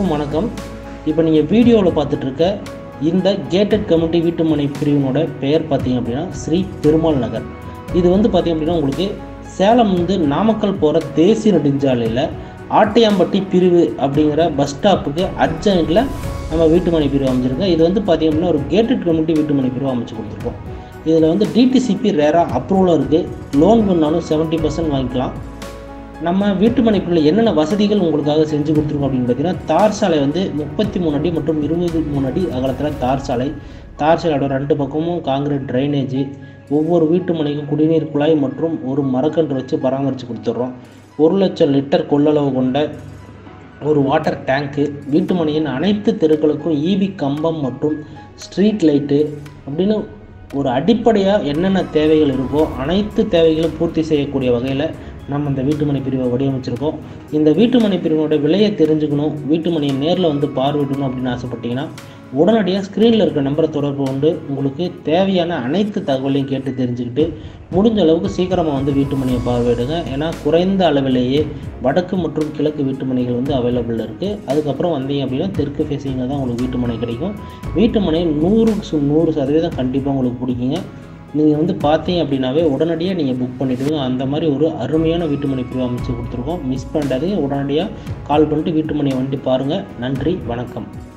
அனைவருக்கும் வணக்கம் இப்போ நீங்கள் வீடியோவில் பார்த்துட்ருக்க இந்த கேட்டட் கம்யூனிட்டி வீட்டுமனை பிரிவினோட பெயர் பார்த்தீங்க அப்படின்னா ஸ்ரீ பெருமாள் நகர் இது வந்து பார்த்தீங்க அப்படின்னா உங்களுக்கு சேலம் வந்து நாமக்கல் போகிற தேசிய நெடுஞ்சாலையில் ஆட்டையாம்பட்டி பிரிவு அப்படிங்கிற பஸ் ஸ்டாப்புக்கு அர்ஜென்ட்டில் நம்ம வீட்டுமனை பிரிவு அமைச்சிருக்கோம் இது வந்து பார்த்தீங்க அப்படின்னா ஒரு கேட்டட் கம்யூனிட்டி வீட்டுமனை பிரிவு அமைச்சு கொடுத்துருக்கோம் இதில் வந்து டிடிசிபி ரேராக அப்ரூவலும் இருக்குது லோன் பண்ணாலும் செவன்ட்டி பர்சன்ட் வாங்கிக்கலாம் நம்ம வீட்டு மனைக்குள்ள என்னென்ன வசதிகள் உங்களுக்காக செஞ்சு கொடுத்துருக்கோம் அப்படின்னு பார்த்தீங்கன்னா தார் சாலை வந்து முப்பத்தி மூணு அடி மற்றும் இருபது மூணு அடி அகலத்தில் தார் சாலை தார் சாலையோட ரெண்டு பக்கமும் காங்கிரீட் ட்ரைனேஜ் ஒவ்வொரு வீட்டு மனைக்கும் குடிநீர் குழாய் மற்றும் ஒரு மரக்கன்று வச்சு பராமரித்து கொடுத்துட்றோம் ஒரு லட்சம் லிட்டர் கொள்ளளவு கொண்ட ஒரு வாட்டர் டேங்க்கு வீட்டு மனையின் அனைத்து தெருக்களுக்கும் ஈவி கம்பம் மற்றும் ஸ்ட்ரீட் லைட்டு அப்படின்னு ஒரு அடிப்படையாக என்னென்ன தேவைகள் இருக்கோ அனைத்து தேவைகளும் பூர்த்தி செய்யக்கூடிய வகையில் நம்ம இந்த வீட்டுமனை பிரிவை வடிவமைச்சிருக்கோம் இந்த வீட்டுமனை பிரிவினோட விலையை தெரிஞ்சுக்கணும் வீட்டுமனையை நேரில் வந்து பார்வையிடணும் அப்படின்னு ஆசைப்பட்டீங்கன்னா உடனடியாக ஸ்க்ரீனில் இருக்க நம்பரை தொடர்பு கொண்டு உங்களுக்கு தேவையான அனைத்து தகவலையும் கேட்டு தெரிஞ்சுக்கிட்டு முடிஞ்ச அளவுக்கு சீக்கிரமாக வந்து வீட்டுமனையை பார்வையிடுங்க ஏன்னா குறைந்த அளவிலேயே வடக்கு மற்றும் கிழக்கு வீட்டுமனைகள் வந்து அவைலபிள் இருக்குது அதுக்கப்புறம் வந்தீங்க அப்படின்னா தெற்கு ஃபேஸிங்கில் தான் உங்களுக்கு வீட்டுமனை கிடைக்கும் வீட்டுமனை நூறுக்கு சு- நூறு சதவீதம் கண்டிப்பாக உங்களுக்கு பிடிக்குங்க நீங்கள் வந்து பார்த்தீங்க அப்படின்னாவே உடனடியாக நீங்கள் புக் பண்ணிவிடுங்க அந்த மாதிரி ஒரு அருமையான வீட்டுமனை பிரிவு அமைச்சு கொடுத்துருக்கோம் மிஸ் பண்ணாதீங்க உடனடியாக கால் பண்ணிட்டு வீட்டுமனை வண்டி பாருங்கள் நன்றி வணக்கம்